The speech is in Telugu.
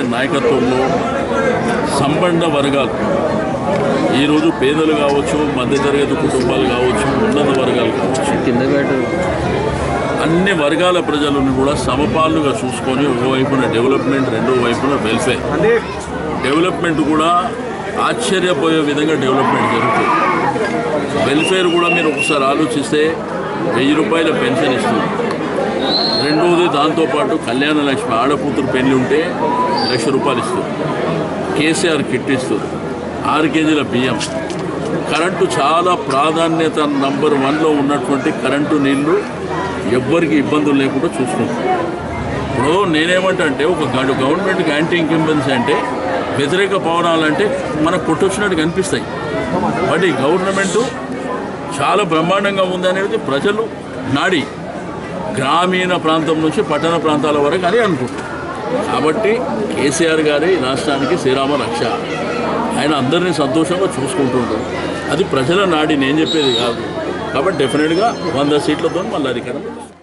నాయకత్వంలో సంబంధ వర్గాలు ఈరోజు పేదలు కావచ్చు మధ్యతరగతి కుటుంబాలు కావచ్చు ఉన్నత వర్గాలు కావచ్చు కింద పెట్టు అన్ని వర్గాల ప్రజలను కూడా సమపాలుగా చూసుకొని ఓవైపున డెవలప్మెంట్ రెండో వైపున వెల్ఫేర్ డెవలప్మెంట్ కూడా ఆశ్చర్యపోయే విధంగా డెవలప్మెంట్ జరుగుతుంది వెల్ఫేర్ కూడా మీరు ఒకసారి ఆలోచిస్తే వెయ్యి రూపాయల పెన్షన్ ఇస్తుంది రెండవది దాంతోపాటు కళ్యాణ లక్ష్మి ఆడకూతురు పెళ్లి ఉంటే లక్ష రూపాయలు ఇస్తుంది కేసీఆర్ కిట్ ఇస్తుంది ఆరు కేజీల బియ్యం కరెంటు చాలా ప్రాధాన్యత నంబర్ వన్లో ఉన్నటువంటి కరెంటు నీళ్లు ఎవ్వరికి ఇబ్బందులు లేకుండా చూసుకుంటాం ఇప్పుడు నేనేమంటా అంటే ఒక గడు గవర్నమెంట్కి యాంటీ ఇంకంబెన్సీ అంటే వ్యతిరేక పవనాలంటే మనకు కొట్టొచ్చినట్టు కనిపిస్తాయి బట్ ఈ గవర్నమెంటు చాలా బ్రహ్మాండంగా ఉందనేది ప్రజలు నాడి గ్రామీణ ప్రాంతం నుంచి పట్టణ ప్రాంతాల వరకు అని అనుకుంటారు కాబట్టి కేసీఆర్ గారి రాష్ట్రానికి శ్రీరామ రక్ష ఆయన అందరినీ సంతోషంగా చూసుకుంటుంటారు అది ప్రజల నాడి నేను చెప్పేది కాదు కాబట్టి డెఫినెట్గా వంద సీట్లతో మళ్ళీ అధికారం